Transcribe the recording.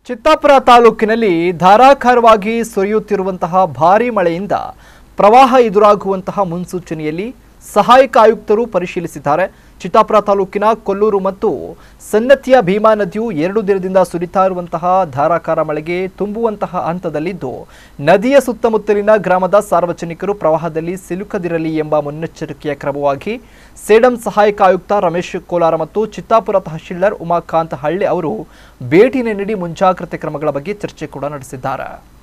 ಚಿತ್ತಾಪುರ ತಾಲೂಕಿನಲ್ಲಿ ಧಾರಾಕಾರವಾಗಿ ಸುರಿಯುತ್ತಿರುವಂತಹ ಭಾರೀ ಮಳೆಯಿಂದ ಪ್ರವಾಹ ಎದುರಾಗುವಂತಹ ಮುನ್ಸೂಚನೆಯಲ್ಲಿ ಸಹಾಯಕ ಆಯುಕ್ತರು ಪರಿಶೀಲಿಸಿದ್ದಾರೆ ಚಿತ್ತಾಪುರ ತಾಲೂಕಿನ ಕೊಲ್ಲೂರು ಮತ್ತು ಸನ್ನತಿಯ ಭೀಮಾ ನದಿಯು ಎರಡು ದಿನದಿಂದ ಸುರಿತಾ ಇರುವಂತಹ ಧಾರಾಕಾರ ಮಳೆಗೆ ತುಂಬುವಂತಹ ಹಂತದಲ್ಲಿದ್ದು ನದಿಯ ಸುತ್ತಮುತ್ತಲಿನ ಗ್ರಾಮದ ಸಾರ್ವಜನಿಕರು ಪ್ರವಾಹದಲ್ಲಿ ಸಿಲುಕದಿರಲಿ ಎಂಬ ಮುನ್ನೆಚ್ಚರಿಕೆಯ ಕ್ರಮವಾಗಿ ಸೇಡಂ ಸಹಾಯಕ ಆಯುಕ್ತ ರಮೇಶ್ ಕೋಲಾರ ಮತ್ತು ಚಿತ್ತಾಪುರ ತಹಶೀಲ್ದಾರ್ ಉಮಾಕಾಂತ್ ಹಳ್ಳಿ ಅವರು ಭೇಟಿ ನೀಡಿ ಮುಂಜಾಗ್ರತೆ ಕ್ರಮಗಳ ಬಗ್ಗೆ ಚರ್ಚೆ ಕೂಡ ನಡೆಸಿದ್ದಾರೆ